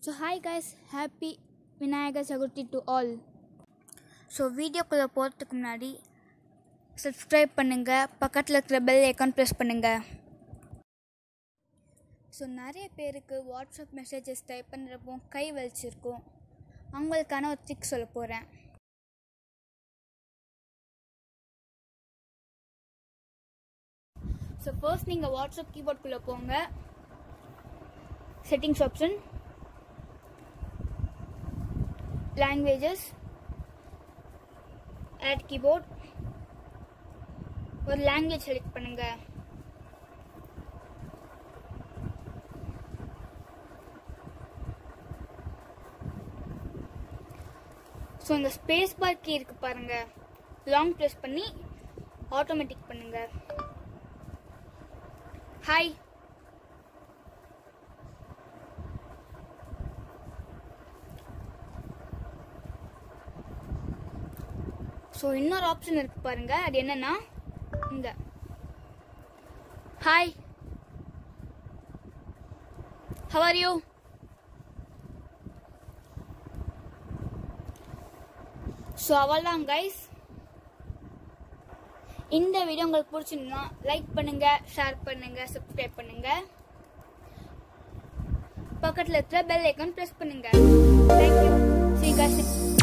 so hi guys happy Vinayagar Chaturthi to all so வீடியோக்குள்ளே போகிறதுக்கு முன்னாடி சப்ஸ்கிரைப் பண்ணுங்கள் பக்கத்தில் இருக்கிற பெல் ஐக்கான் ப்ரெஸ் பண்ணுங்கள் ஸோ நிறைய பேருக்கு வாட்ஸ்அப் மெசேஜஸ் டைப் பண்ணுறப்போ கை வலிச்சிருக்கும் அவங்களுக்கான ஒரு ட்ரிக் சொல்ல போகிறேன் ஸோ ஃபர்ஸ்ட் நீங்கள் வாட்ஸ்அப் கீபோர்ட்குள்ளே போங்க settings option languages add keyboard ஒரு லாங்குவேஜ் செலக்ட் பண்ணுங்க ஸோ இந்த ஸ்பேஸ் பார் கீ இருக்கு பாருங்க லாங் ப்ரெஸ் பண்ணி ஆட்டோமேட்டிக் பண்ணுங்க ஹாய் ஸோ இன்னொரு ஆப்ஷன் இருக்கு பாருங்க அது என்னன்னா இந்த hi how are you so அவ்வளோதான் கைஸ் இந்த வீடியோ உங்களுக்கு பிடிச்சிருந்தா லைக் பண்ணுங்க ஷேர் பண்ணுங்க சப்ஸ்கிரைப் பண்ணுங்க பக்கத்தில் இருக்கிற பெல் ஐக்கான் ப்ரெஸ் பண்ணுங்க தேங்க்யூ சி காய்ஸ்